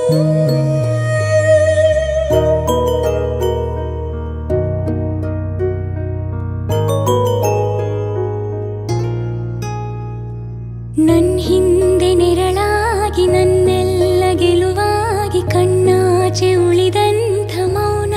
ನನ್ ಹಿಂದೆ ನೆರಳಾಗಿ ನನ್ನೆಲ್ಲ ಗೆಲುವಾಗಿ ಕಣ್ಣಾಚೆ ಉಳಿದಂಥ ಮೌನ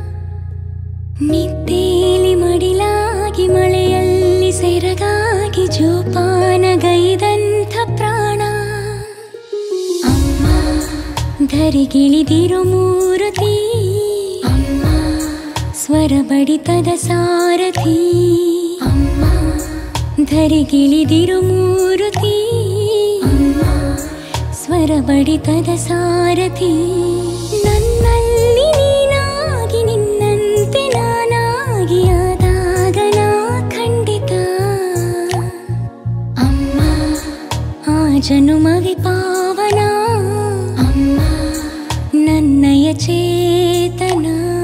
ನಿದ್ದೇಲಿ ಮಡಿಲಾಗಿ ಮಳೆಯಲ್ಲಿ ಸೆರಗಾಗಿ ಜೋಪಾನಗೈದಂಥ ಪ್ರಾಣ ಅಮ್ಮ ಧರಿಗಿಳಿದಿರೋ ಮೂರುತಿ ಅಮ್ಮ ಸ್ವರ ಬಡಿತದ ಸಾರಥಿ ಅಮ್ಮ ಧರಿಗಿಳಿದಿರು ಮೂರುತಿ ಅಮ್ಮ ಸ್ವರ ಬಡಿತದ ಸಾರಥಿ ನನ್ನಲ್ಲಿ ನೀನಾಗಿ ನಿನ್ನಂತೆ ನಾನಾಗಿ ಆದಾಗ ನಾ ಖಂಡಿತ ಅಮ್ಮ ಆ ಜನುಮವಿ ಪಾವನ ಅಮ್ಮ ನನ್ನಯ ಚೇತನ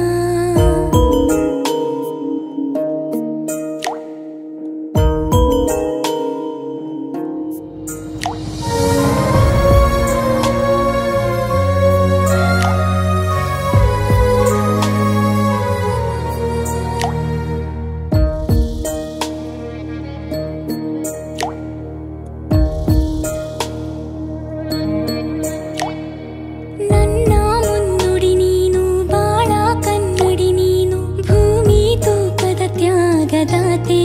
ನನ್ನ ಮುನ್ನುಡಿ ನೀನು ಬಾಳ ಕನ್ನಡಿ ನೀನು ಭೂಮಿ ತೂಕದ ತ್ಯಾಗದಾತೆ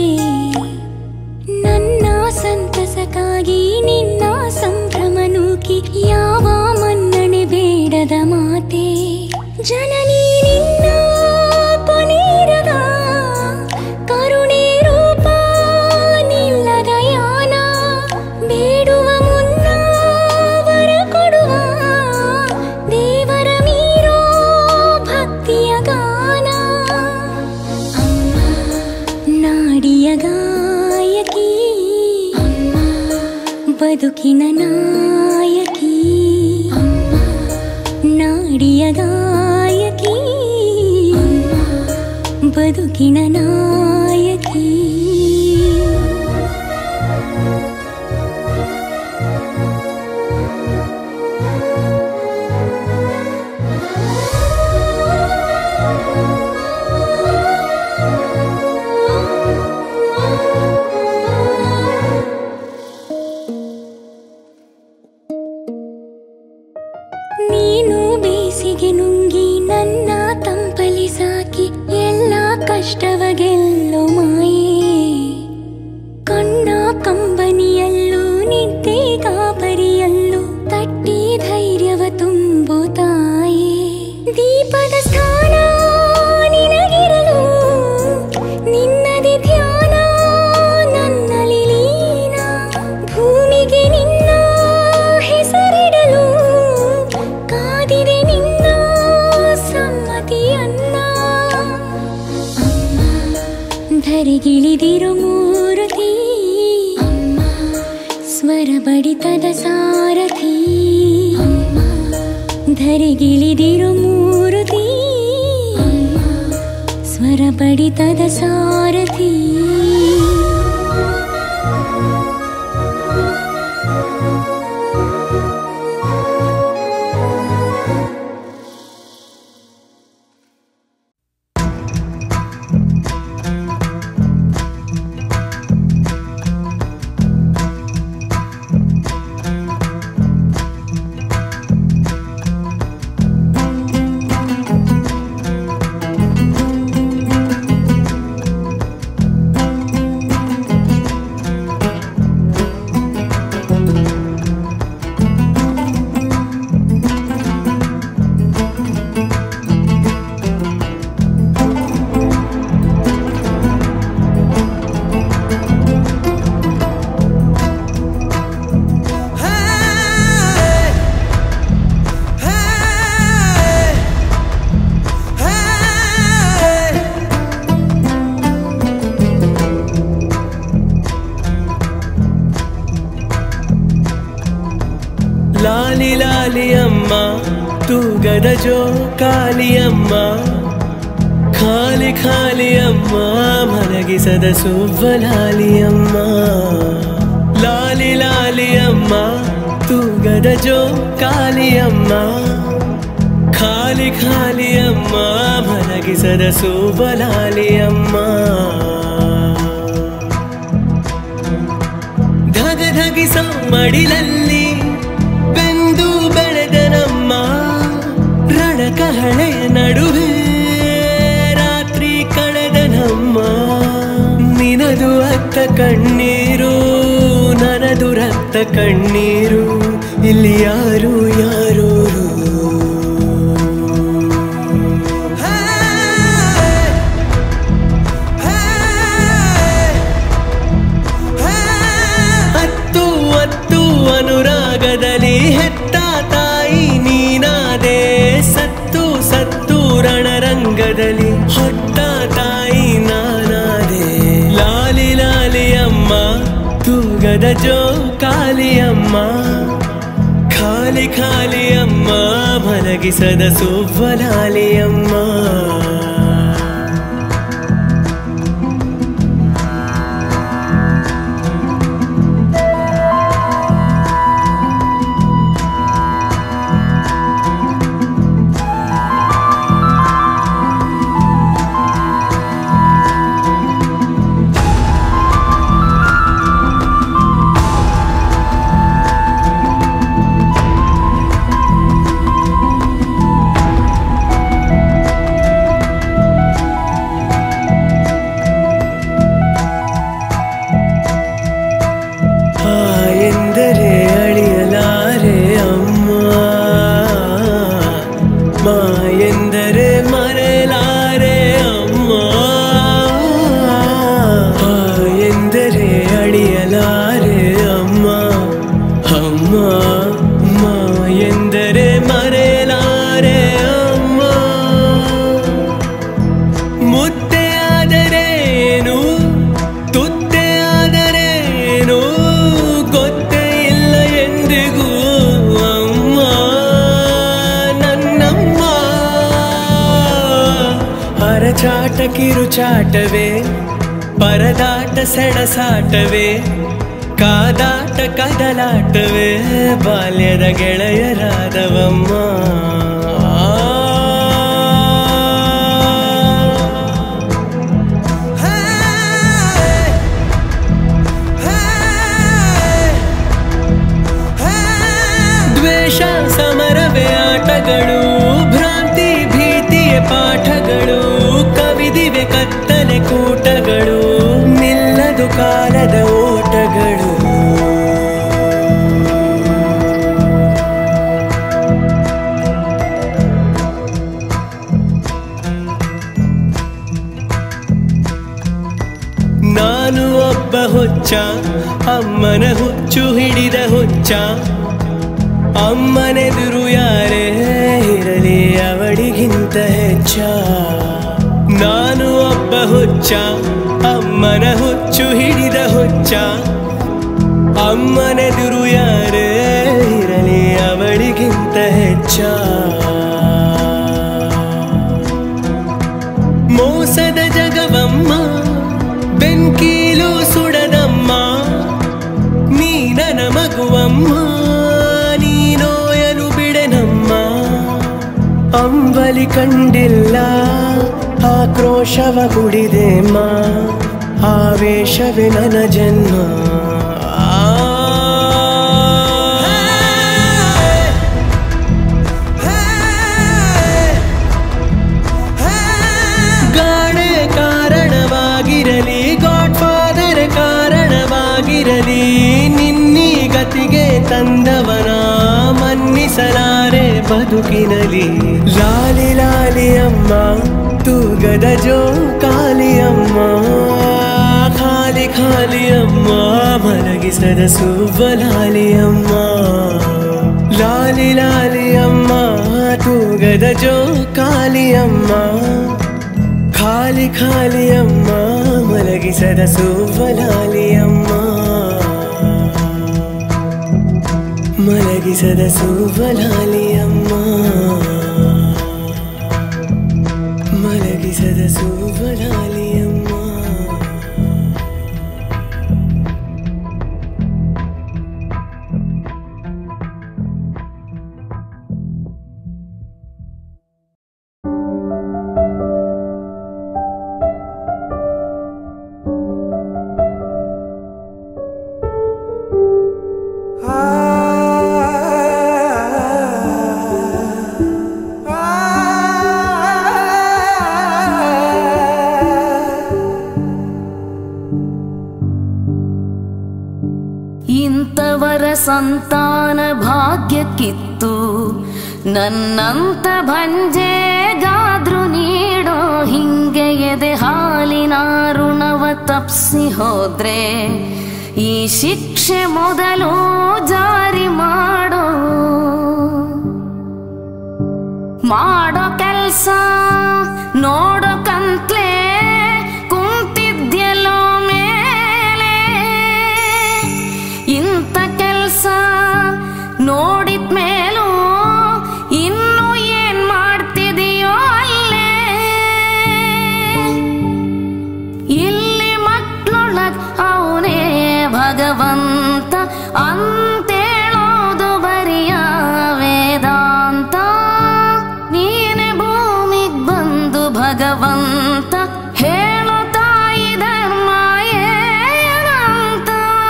ನನ್ನ ಸಂತಸಕ್ಕಾಗಿ ನಿನ್ನ ಸಂಭ್ರಮ ನೂಕಿ ಯಾವ ಮನ್ನಣೆ ಬೇಡದ ಮಾತೆ ಜನನಿ ನಿನ್ನ ಕೊನೆರದ ಕರುಣೆ ರೂಪ ನಿಲ್ಲದ ಯಾನ ಬೇಡುವ ಮುನ್ನ ವರ ಕೊಡುವ ದೇವರ ಮೀರೋ ಭಕ್ತಿಯ ಗಾನ ಅಮ್ಮ ನಾಡಿಯ ಗಾಯಕಿ ಅಮ್ಮ ಬದುಕಿನ ನಾಯಕಿ ಅಮ್ಮ ನಾಡಿಯ ಗಾಯಕಿ ಅಮ್ಮ ಬದುಕಿನ ನಾಯಕಿ ನೀನು ಬೇಸಿಗೆ ನುಂಗಿ ನನ್ನ ತಂಪಲಿ ಸಾಕಿ ಎಲ್ಲ ಕಷ್ಟವ ಗೆಲ್ಲೋ ಮಾಯೇ ಕಣ್ಣ ಕಂಬನಿಯಲ್ಲೂ ನಿದ್ದೆ ಗಾಬರಿಯಲ್ಲೂ ತಟ್ಟಿ ಧೈರ್ಯವ ತುಂಬು ತಾಯೇ ದೀಪದ ಸ್ಥಾನ ನಿನಗಿರಲು ನಿನ್ನದಿ ಧ್ಯಾನ ನನ್ನಲ್ಲಿ ಲೀನ ಭೂಮಿಗೆ ನಿನ್ನ ಹೆಸರಿಡಲು ಕಾದಿದೆ ನಿನ್ನ ಸಮ್ಮತಿಯನ್ನ ಅಮ್ಮ ಧರಿಗಿಳಿದಿರು ಮೂರುತಿ ಅಮ್ಮ ಸ್ವರ ಬಡಿತದ ಸಾರಥಿ ಅಮ್ಮ ಧರಿಗಿಳಿದಿರು ಮೂರುತಿ ಅಮ್ಮ ಸ್ವರ ಬಡಿತದ ಸಾರಥಿ లాలి లాలి అమ్మ తూగద జో కాలి అమ్మ ಖಾಲಿ ಖಾಲಿ ಅಮ್ಮ ಮಲಗಿಸದ ಸುವ್ವಲಾಲಿ ಅಮ್ಮ ಲಾಲಿ ಲಾಲಿ ಅಮ್ಮ ತೂಗದ ಜೋ ಕಾಲಿ ಅಮ್ಮ ಖಾಲಿ ಖಾಲಿ ಅಮ್ಮ ಮಲಗಿಸದ ಸೂಬಲಾಲಿ ಅಮ್ಮ ಧಗ ಧಗಿಸ ಮಡಿಲಲ್ಲಿ ಬೆಂದು ಬೆಳೆದ ನಮ್ಮ ರಣಕಹಳೆಯ ನಡುವೆ ರಾತ್ರಿ ಕಳೆದ ನಮ್ಮ ನಿನದು ಅತ್ತ ಕಣ್ಣೀರು ನನದು ರಕ್ತ ಕಣ್ಣೀರು ಇಲ್ಲಿ ಯಾರು ಯಾರು ಹತ್ತು ಹತ್ತು ಅನುರಾಗದಲ್ಲಿ ಹೆತ್ತ ತಾಯಿ ನೀನಾದೆ ಸತ್ತು ಸತ್ತು ರಣರಂಗದಲ್ಲಿ ಹೊತ್ತ ತಾಯಿ ನಾನಾದೆ ಲಾಲಿ ಲಾಲಿ ಅಮ್ಮ ತೂಗದ ಜೋ ಕಾಲಿ ಅಮ್ಮ ಖಾಲಿ ಖಾಲಿ ಅಮ್ಮ ಮಲಗಿಸದ ಸುವ್ವಲಾಲಿ ಅಮ್ಮ ಆ ಎಂದರೆ ಅಳಿಯಲಾರೆ ಅಮ್ಮ ಮಾ ಎಂದರೆ ಮರೆಯಲಾರೆ ಅಮ್ಮ ಆ ಎಂದರೆ ಅಳಿಯಲಾರೆ ಅಮ್ಮ ಅಮ್ಮ ಮಾ ಎಂದರೆ ಮರೆಯಲಾರೆ ಅಮ್ಮ ಮುದ್ದೆ ಆದರೇನು ತುತ್ತೆ ಆದರೇನು ಗೊತ್ತೇ ಇಲ್ಲ ಎಂದಿಗೂ ಅಮ್ಮ ನನ್ನಮ್ಮ ಅರಚಾಟ ಕಿರುಚಾಟವೇ ಪರದಾಟ ಸೆಣಸಾಟವೇ ಕಾದಾಟ ಕದಲಾಟವೇ ಬಾಲ್ಯದ ಗೆಳೆಯರಾದವಮ್ಮ ದ್ವೇಷ ಸಮರವೇ ಆಟಗಳು ಭ್ರಾಂತಿ ಭೀತಿಯ ಪಾಠಗಳು ಕವಿದಿವೆ ಕತ್ತಲೆ ಕೂಟಗಳು ನಿಲ್ಲದು ಕಾಲದ ಓಟಗಳು ನಾನು ಒಬ್ಬ ಹುಚ್ಚ ಅಮ್ಮನ ಹುಚ್ಚು ಹಿಡಿದ ಹುಚ್ಚ ಅಮ್ಮನೆದುರು ಯಾರೇ ಇರಲಿ ಅವಳಿಗಿಂತ ಹೆಚ್ಚ ನಾನು ಒಬ್ಬ ಹುಚ್ಚ ಅಮ್ಮನ ಹುಚ್ಚು ಹಿಡಿದ ಹುಚ್ಚ ಅಮ್ಮನೆದುರು ಯಾರೇ ಇರಲಿ ಅವಳಿಗಿಂತ ಹೆಚ್ಚ ಮೋಸದ ಜಗವಮ್ಮ ಬೆಂಕೀಲು ಸುಡದಮ್ಮ ನೀ ನನ್ನ ಮಗುವಮ್ಮ ನೀನೋಯಲು ಬಿಡೆನಮ್ಮ ಅಂಬಲಿ ಕಂಡಿಲ್ಲ ಆಕ್ರೋಶವ ಕುಡಿದೆಮ್ಮ ಆವೇಶವೇ ನನ್ನ ಜನ್ಮ ಗಾಡೆ ಕಾರಣವಾಗಿರಲಿ ಗಾಡ್ ಫಾದರ್ ಕಾರಣವಾಗಿರಲಿ ನಿನ್ನೀ ಗತಿಗೆ ತಂದವನ ಮನ್ನಿಸಲಾರೆ ಬದುಕಿನಲಿ ಲಾಲಿ ಲಾಲಿ ಅಮ್ಮ ತೂಗದ ಜೋ ಕಾಲಿ ಅಮ್ಮ ಖಾಲಿ ಖಾಲಿ ಅಮ್ಮ ಮಲಗಿಸದ ಸುವ್ವಲಾಲಿ ಅಮ್ಮ ಲಾಲಿ ಲಾಲಿ ಅಮ್ಮ ತೂಗದ ಜೋ ಕಾಲಿ ಅಮ್ಮ ಖಾಲಿ ಖಾಲಿ ಅಮ್ಮ ಮಲಗಿಸದ ಸುವ್ವಲಾಲಿ ಅಮ್ಮ ಮಲಗಿಸದ ಸುವ್ವಲಾಲಿ ಅಮ್ಮ ಮಲಗಿಸದ ಸುವ್ವಲಾಲಿ ಸಂತಾನ ಭಾಗ್ಯಕ್ಕಿತ್ತು ನನ್ನಂತ ಭಂಜೆಗಾದ್ರು ನೀಡೋ ಹಿಂಗೆ ಎದೆ ಹಾಲಿನ ಋಣವ ತಪ್ಸಿ ಹೋದ್ರೆ ಈ ಶಿಕ್ಷೆ ಮೊದಲು ಜಾರಿ ಮಾಡೋ ಮಾಡೋ ಕೆಲ್ಸ ನೋಡೋ ಕಂತ್ಲೆ ಕುಂತಿದ್ಯಲ್ಲೋ ಮೇಲೆ ಇಂಥ ಕೆಲ್ಸ ನೋಡಿದ ಮೇಲೂ ಇನ್ನು ಏನ್ ಮಾಡ್ತಿದೀಯೋ ಅಲ್ಲೇ ಇಲ್ಲಿ ಮಕ್ಕಳೊಳಗ್ ಅವನೇ ಭಗವಂತ ಅಂತೇಳೋದು ಬರಿಯ ವೇದಾಂತ ನೀನೆ ಭೂಮಿಗ್ ಬಂದು ಭಗವಂತ ಹೇಳೋ ತಾಯಿ ಧರ್ಮ ಏನಂತ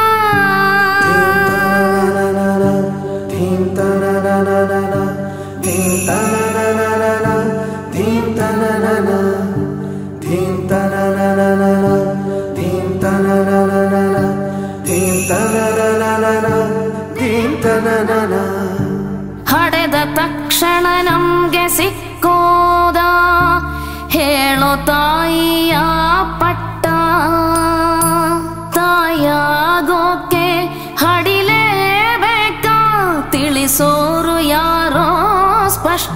ಹಡೆದ ತಕ್ಷಣ ನಮ್ಗೆ ಸಿಕ್ಕೋದ ಹೇಳೋ ತಾಯಿಯ ಪಟ್ಟ ತಾಯಾಗೋಕೆ ಹಡಿಲೇಬೇಕಾ ತಿಳಿಸೋರು ಯಾರೋ ಸ್ಪಷ್ಟ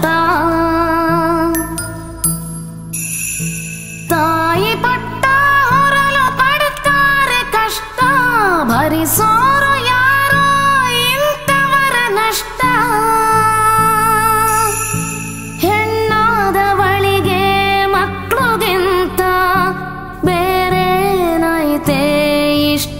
ತಾಯಿ ಪಟ್ಟ ಹೊರಲು ಪಡ್ತಾರೆ ಕಷ್ಟ ಭರಿಸೋರು ಯಾರೋ ಇಂಥವರ ನಷ್ಟ ಹೆಣ್ಣಾದವಳಿಗೆ ಮಕ್ಳುಗಿಂತ ಬೇರೇನೈತೆ ಇಷ್ಟ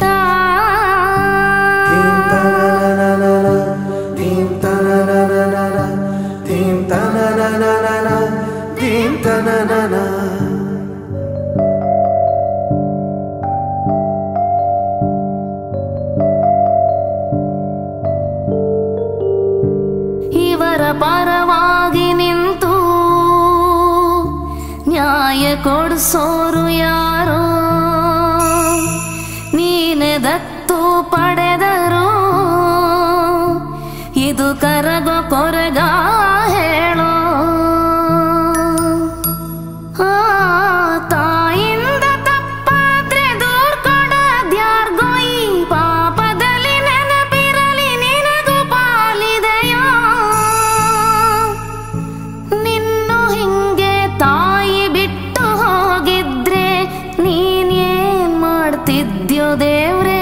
ಇವರ ಪರವಾಗಿ ನಿಂತು ನ್ಯಾಯ ಕೊಡಿಸೋರು ಯಾರೋ ನೀನೆ ದತ್ತು ಪಡೆದರು ಇದು ಕರಗೋ ಕೊರಗ ಹೇಳೋ ಆ, ತಾಯಿಂದ ತಪ್ಪಾದ್ರೆ ದೂರ ಕೊಡದ್ಯಾರ್ಗೋ ಈ ಪಾಪದಲ್ಲಿ ನೆನಪಿರಲಿ ನಿನಗೂ ಪಾಲಿದೆಯೋ ನಿನ್ನು ಹಿಂಗೆ ತಾಯಿ ಬಿಟ್ಟು ಹೋಗಿದ್ರೆ ನೀನೇನ್ ಮಾಡ್ತಿದ್ಯೋ ದೇವ್ರೇ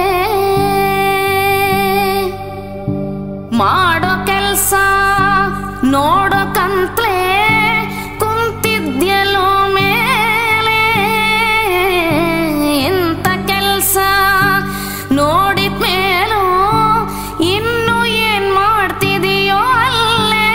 ಮಾಡೋ ಕೆಲ್ಸ ನೋಡೋ ಕಂತ್ಲೆ ಕುಂತಿದ್ಯಲೋ ಮೇಲೆ ಇಂಥ ಕೆಲ್ಸ ನೋಡಿದ ಮೇಲೂ ಇನ್ನು ಏನ್ ಮಾಡ್ತಿದೀಯೋ ಅಲ್ಲೇ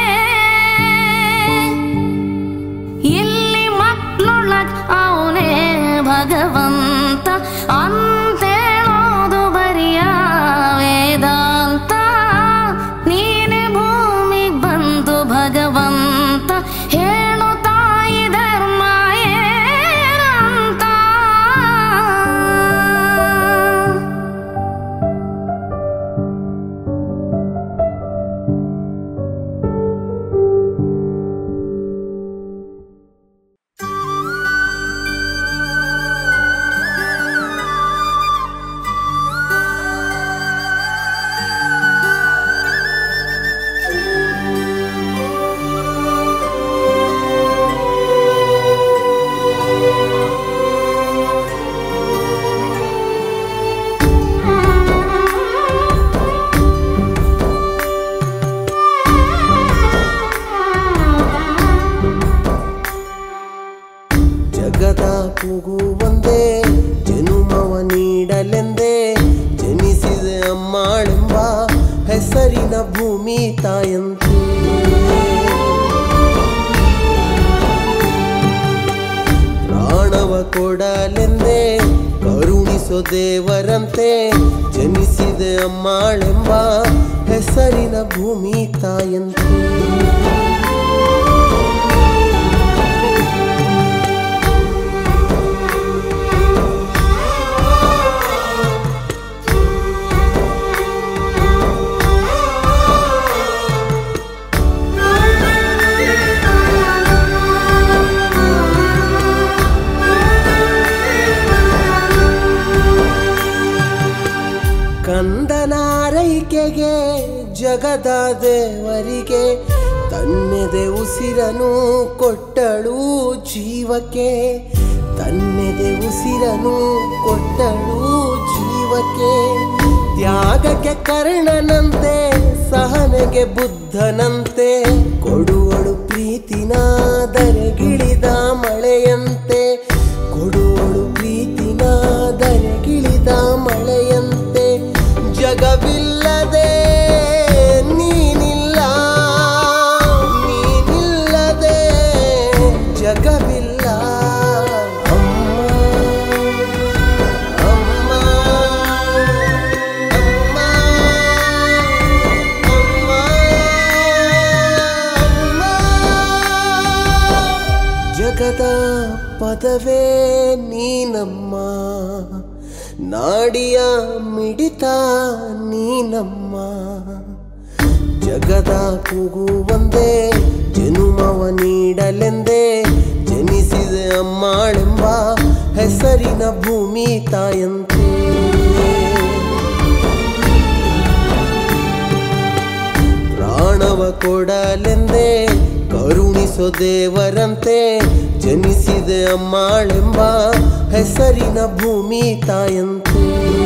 ಇಲ್ಲಿ ಮಕ್ಕಳೊಳಗ್ ಅವನೇ ಭಗವಂತ ಅಂತೇಳೋದು ಬರಿಯ ವೇದಾಂತ ನೀನೆ ಭೂಮಿಗ್ ಬಂದು ಭಗವಂತ ಹೇಳು ತಾಯಿ ಧರ್ಮ ಏನಂತ ಜಗದ ಕೂಗು ಒಂದೇ ಜನುಮವ ನೀಡಲೆಂದೇ ಜನಿಸಿದೆ ಅಮ್ಮಾಳೆಂಬ ಹೆಸರಿನ ಭೂಮಿ ತಾಯಂತೆ ಪ್ರಾಣವ ಕೊಡಲೆಂದೇ ಕರುಣಿಸೋ ದೇವರಂತೆ ಜನಿಸಿದೆ ಅಮ್ಮಾಳೆಂಬ ಹೆಸರಿನ ಭೂಮಿ ತಾಯಂತೆ ಜಗದ ದೇವರಿಗೆ ತನ್ನೆದೆ ಉಸಿರನು ಕೊಟ್ಟಳು ಜೀವಕ್ಕೆ ತನ್ನೆದೆ ಉಸಿರನು ಕೊಟ್ಟಳು ಜೀವಕ್ಕೆ ತ್ಯಾಗಕ್ಕೆ ಕರ್ಣನಂತೆ ಸಹನೆಗೆ ಬುದ್ಧನಂತೆ ಕೊಡುವಳು ಪ್ರೀತಿನ ದರೆಗಿಳಿದ ಮಳೆಯಂತೆ ಕೊಡುವಳು ಪ್ರೀತಿನ ದರೆಗಿಳಿದ ಮಳೆಯಂತೆ ಜಗವಿಲ್ಲದೆ ನೀನಿಲ್ಲ ನೀನಿಲ್ಲದೆ ಜಗವಿಲ್ಲ ಅಮ್ಮ ಅಮ್ಮ ಅಮ್ಮ ಅಮ್ಮ ಜಗದ ಪದವೇ ನೀನಮ್ಮ ನಾಡಿಯ ಮಿಡಿತ ನೀನಮ್ಮ ಜಗದ ಕೂಗು ಒಂದೇ ಜನುಮವ ನೀಡಲೆಂದೇ ಜನಿಸಿದೆ ಅಮ್ಮಾಳೆಂಬ ಹೆಸರಿನ ಭೂಮಿ ತಾಯಂತೆ ಪ್ರಾಣವ ಕೊಡಲೆಂದೇ ಕರುಣಿಸೋ ದೇವರಂತೆ ಜನಿಸಿದೆ ಅಮ್ಮಾಳೆಂಬ ಹೆಸರಿನ ಭೂಮಿ ತಾಯಂತೆ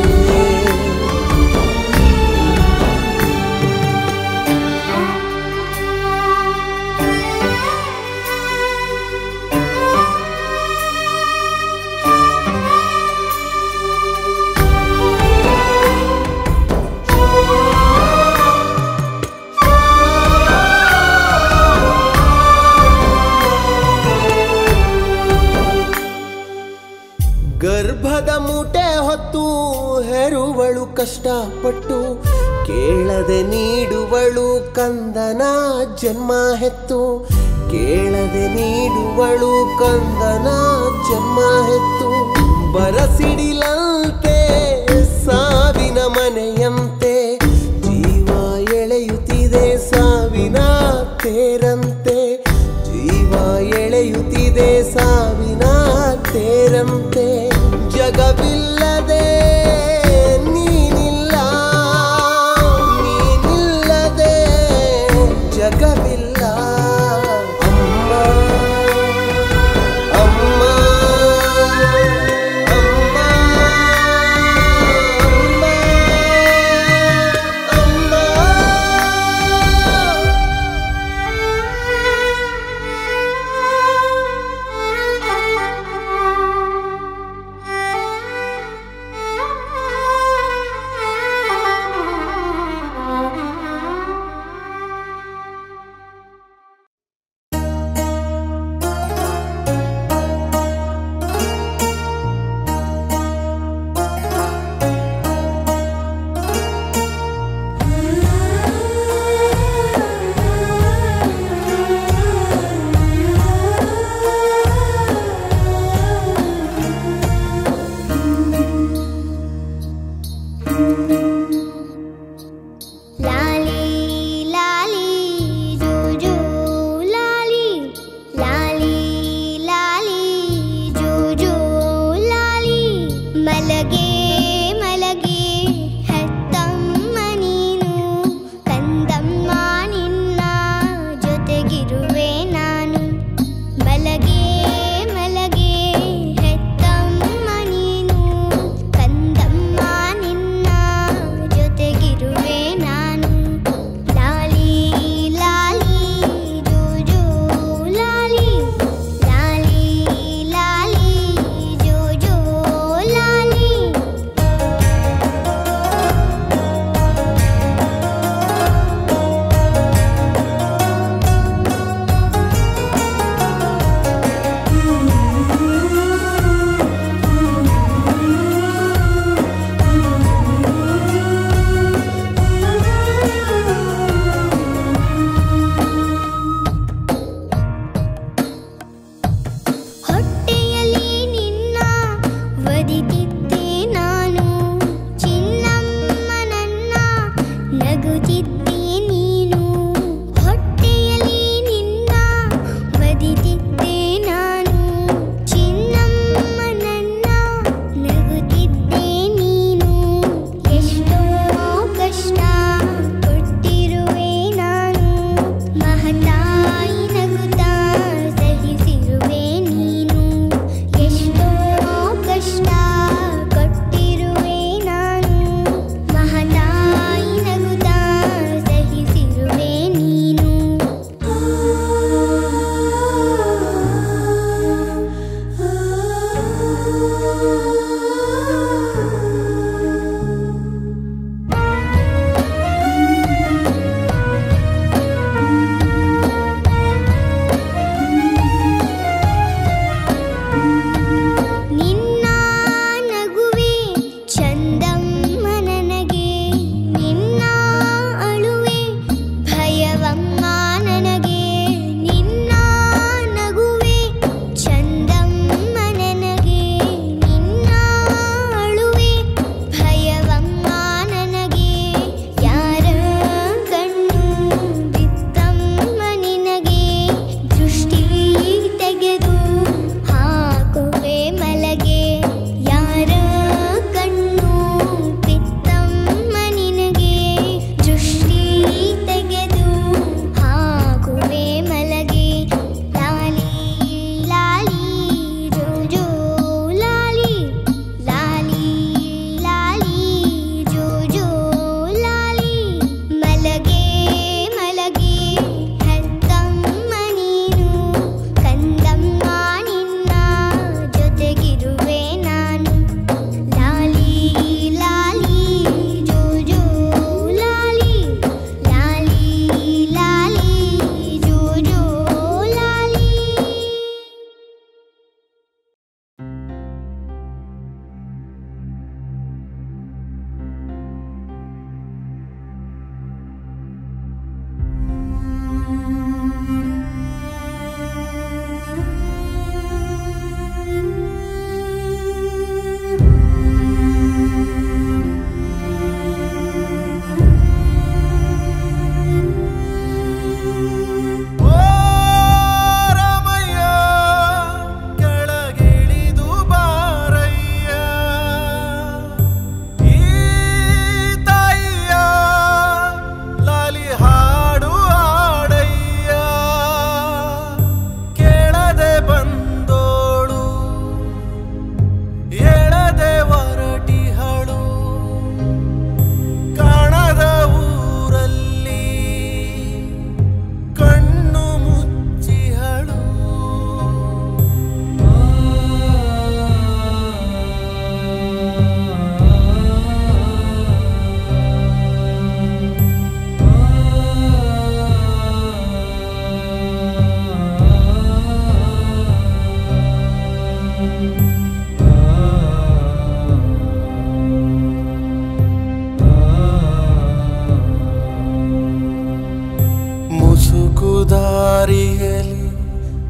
ಗರ್ಭದ ಮೂಟೆ ಹೊತ್ತು ಹೆರುವಳು ಕಷ್ಟಪಟ್ಟು ಕೇಳದೆ ನೀಡುವಳು ಕಂದನ ಜನ್ಮ ಹೆತ್ತು ಕೇಳದೆ ನೀಡುವಳು ಕಂದನ ಜನ್ಮ ಹೆತ್ತು ಬರಸಿಡಿಲಂತೆ ಸಾವಿನ ಮನೆಯಂತೆ ಜೀವ ಎಳೆಯುತ್ತಿದೆ ಸಾವಿನ ತೇರಂತೆ ಜೀವ ಎಳೆಯುತ್ತಿದೆ ಸಾವಿನ ತೇರಂತೆ ಜಗವಿಲ್ಲದೆ ನೀನಿಲ್ಲ ನೀನಿಲ್ಲದೆ ಜಗವಿಲ್ಲ ಅಮ್ಮ ಅಮ್ಮ ಅಮ್ಮ ಅಮ್ಮ ಅಮ್ಮ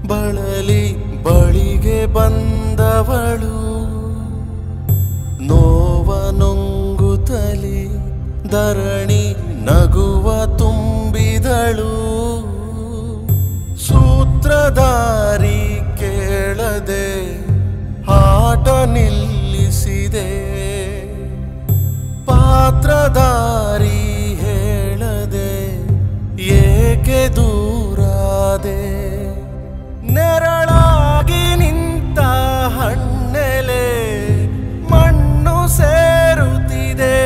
ಬಳಲಿ ಬಳಿಗೆ ಬಂದವಳು ನೋವ ನೊಂಗುತ್ತಲಿ ಧರಣಿ ನಗುವ ತುಂಬಿದಳು ಸೂತ್ರಧಾರಿ ಕೇಳದೆ ಆಟ ನಿಲ್ಲಿಸಿದೆ ಪಾತ್ರಧಾರಿ ಹೇಳದೆ ಏಕೆ ದೂರಾದೆ ನೆರಳಾಗಿ ನಿಂತ ಹಣ್ಣೆಲೆ ಮಣ್ಣು ಸೇರುತ್ತಿದೆ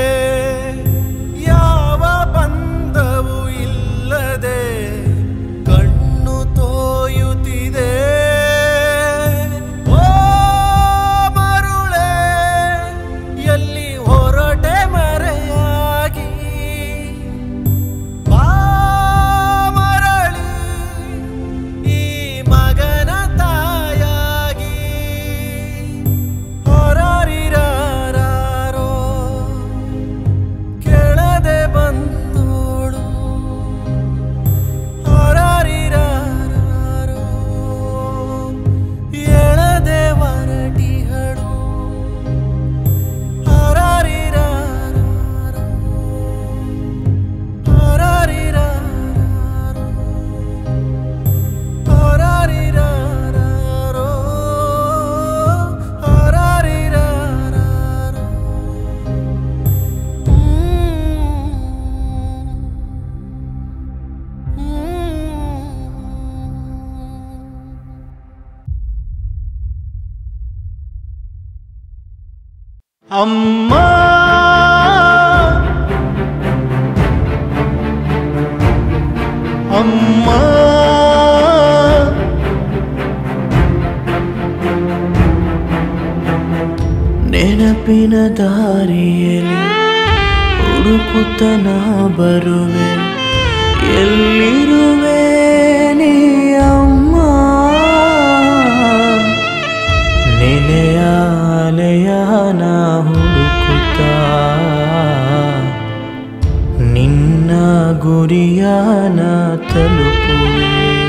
ಯಾವ ಬಂಧವು ಇಲ್ಲದೆ ಕಣ್ಣು ತೋಯುತ್ತಿದೆ ಓ ಮರುಳೆ ಎಲ್ಲಿ ಹೊರಟೆ ಮರೆಯಾಗಿ ಬಾ ಮರಳಿ ಈ ಮಗನ ತಾಯಾಗಿ ಹೊರರಿರಾರೋ ಕೆಳದೆ ಬಂದೋಳು ಹೊರರಿರಾರೋ ಎಳದೆ ವರಟಿಹಳು ಹೊರರಿರಾರೋ ಹೊರರಿರಾರೋ ಹೊರರಿರಾರೋ ಹೊರರಿರಾರೋ ಅಮ್ಮ ಅಮ್ಮ ನೆನಪಿನ ದಾರಿಯಲ್ಲಿ ಹುಡುಕುತ್ತ ನಾ ಬರುವೆ ಎಲ್ಲಿರುವೆ ನೀ ಅಮ್ಮ ನೆಲೆಯಾಲಯನ ಹುಡುಕುತ್ತ ನಿನ್ನ ಗುರಿಯಾನ ತಲುಪುವೆ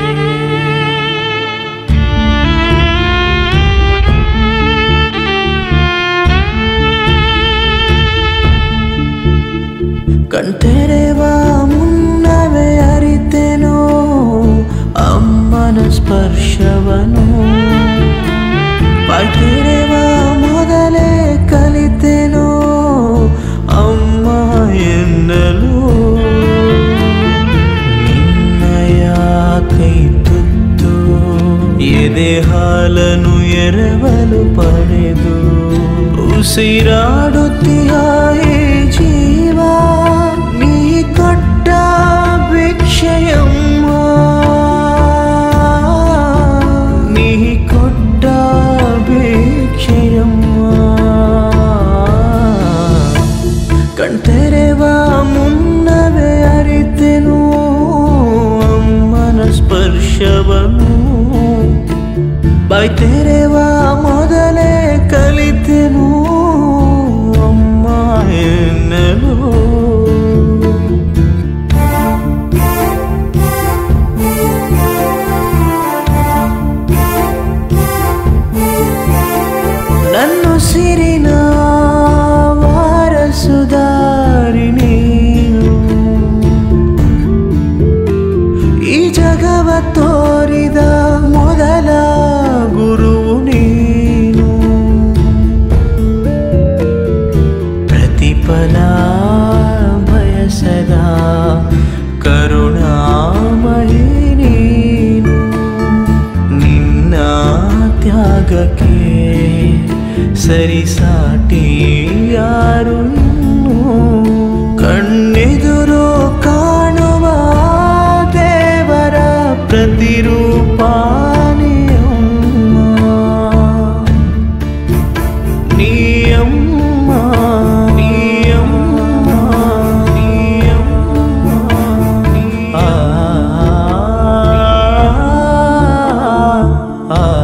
ಕಣ್ತೆರೆವ ಮುನ್ನವೇ ಅರಿತೆನೋ ಅಮ್ಮನ ಸ್ಪರ್ಶವನು ಬಾಯ್ತೆರೆವ ಮೊದಲೇ ಕಲಿತೆನೋ ಅಮ್ಮ ಎನ್ನಲು ನಿನ್ನಯ ಕೈ ತುತ್ತು ಎದೆ ಹಾಲನು ಎರವಲು ಪಡೆದು ಉಸಿರಾಡುತ್ತೀಯ ಈ ಜೀವ ನೀ ಕೊಟ್ಟ ಭಿಕ್ಷೆಯಮ್ಮ ನೀ ಕೊಟ್ಟ ಭಿಕ್ಷೆಯಮ್ಮ ಕಣ್ತೆರೆವ ಮುನ್ನವೇ ಅರಿತೆನು ಅಮ್ಮನ ಸ್ಪರ್ಶವನು ಬಾಯ್ ತೆರೆವ ಮೊದಲೇ ಕಲಿತೆನು ಅಮ್ಮ ಎನ್ನಲು ನನ್ನ ಸಿರಿನ ವಾರಸುದಾರಿ ನೀನು ಈ ಜಗವ ತೋರಿದ ಮೊದಲ ಗುರುವು ನೀನು ಪ್ರತಿಫಲ ಬಯಸದ ಕರುಣಾಮಯಿ ನೀನು ನಿನ್ನ ತ್ಯಾಗಕ್ಕೆ ಸರಿಸಾಟಿ ಯಾರು ಇನ್ನು ಕಣ್ಣೆದುರು ಕಾಣುವ ದೇವರ ಪ್ರತಿರೂಪ ನೀಯಮ್ಮ. ನೀಯಮ್ಮ ನೀಯಮ್ಮ ನೀಯಮ್ಮ ಆ ಆ, ಆ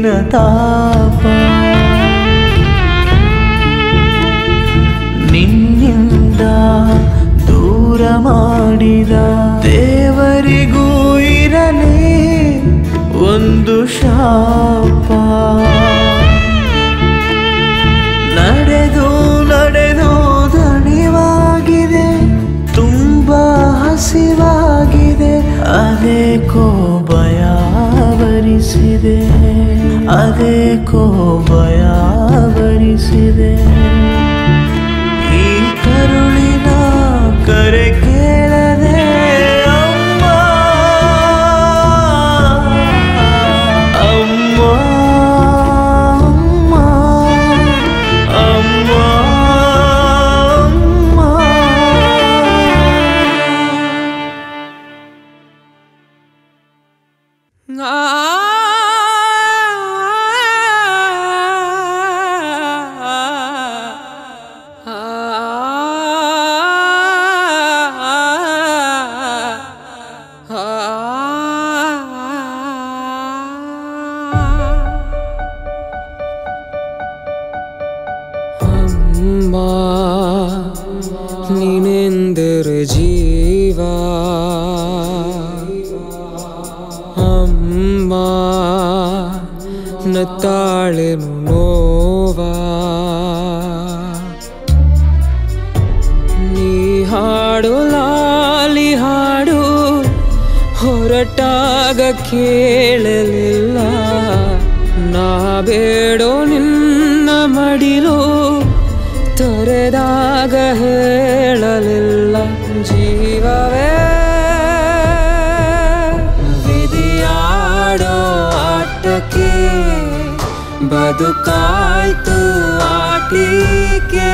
ಮುತ್ತಿನ ತಾಪ ನಿನ್ನಿಂದ ದೂರ ಮಾಡಿದ ದೇವರಿಗೂ ಇರಲಿ ಒಂದು ಶಾಪ ನಡೆದು ನಡೆದು ದಣಿವಾಗಿದೆ ತುಂಬಾ ಹಸಿವಾಗಿದೆ ಅದೇ ಭಯ ಭರಿಸಿದೆ ಅದೇ ಭಯ ಭರಿಸಿದೆ ಈ ಕರುಳಿನ ಕರೆ ಕೇಳದೆ ಅಮ್ಮ ಅಮ್ಮ ಅಮ್ಮ ಅಮ್ಮ ಅಮ್ಮ ಅಮ್ಮ ನೀನೆಂದರೆ ಜೀವ ಅಮ್ಮ ನತ್ತಾಳೆನು ನೋವಾ ನೀ ಹಾಡು ಲಾಲಿ ಹಾಡು ಹೊರಟಾಗ ಕೇಳಲಿಲ್ಲ ನಾ ಬೇಡೋ ನಿನ್ನ ಮಡಿಲು ತೊರೆದಾಗ ಹೇಳಲಿಲ್ಲ ಜೀವವೇ ವಿಧಿಯಾಡೋ ಆಟಕ್ಕೆ ಬದುಕಾಯ್ತು ಆಟಿಕೆ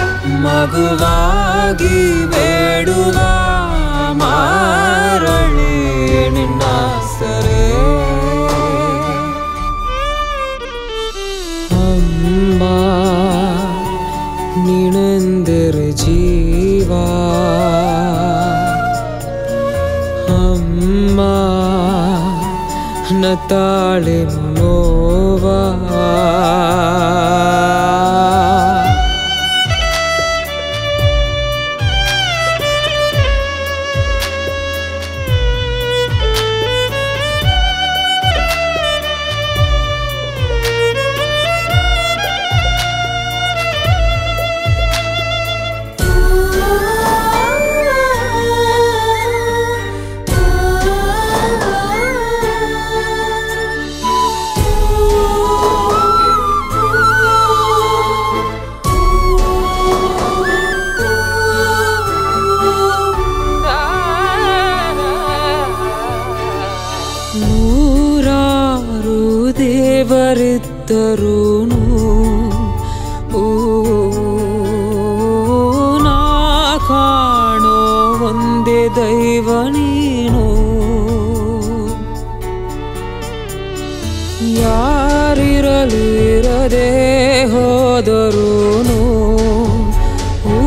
ಮಗುವಾಗಿ ಬೇಡುವ ಮಾರಳಿ ನಿನ್ನ ಸರೆ ಅಮ್ಮ ನೀನೆಂದರೆ ಜೀವ ಅಮ್ಮ ನತಾಳೆ ನೋವಾ ನೂರಾರು ದೇವರಿದ್ದರೂನು ಓ ನಾ ಕಾಣೋ ಒಂದೇ ದೈವ ನೀನು ಯಾರಿರಲಿರದೆ ಹೋದರೂನು ಓ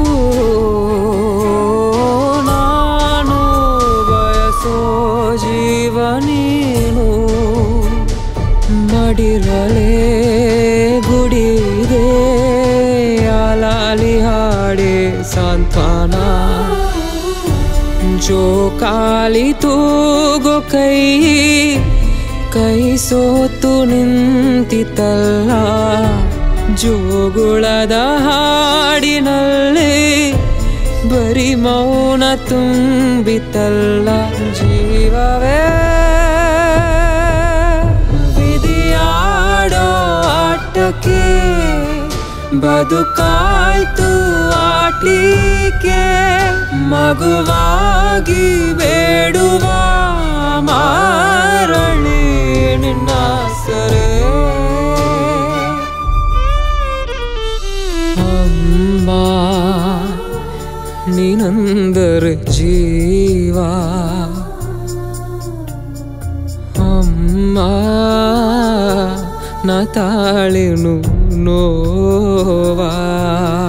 ನಾನು ಬಯಸೋ ಜೀವ ನೀನು ಮಡಿಲಲೇ ಗುಡಿದೆ ಅಲಾಲಿ ಹಾಡೆ ಸಾಂತ್ವನ ಜೋಕಾಲಿ ತೂಗೋ ಕೈ ಕೈ ಸೋತು ನಿಂತಿತಲ್ಲ ಜೋಗುಳದ ಹಾಡಿನಲ್ಲಿ ಬರಿ ಮೌನ ತುಂಬಿತಲ್ಲ ಜೀವವೇ ವಿಧಿಯಾಡೋ ಆಟಕ್ಕೆ ಬದುಕಾಯ್ತು ಆಟಿಕೆ ಮಗುವಾಗಿ ಬೇಡುವ ಮಾರಳಿ ನಿನ್ನ ಸರೆ ಅಮ್ಮ ನೀನಂದರೆ ಜೀವ ಅಮ್ಮ ನಾ ತಾಳೆನು ನೋವಾ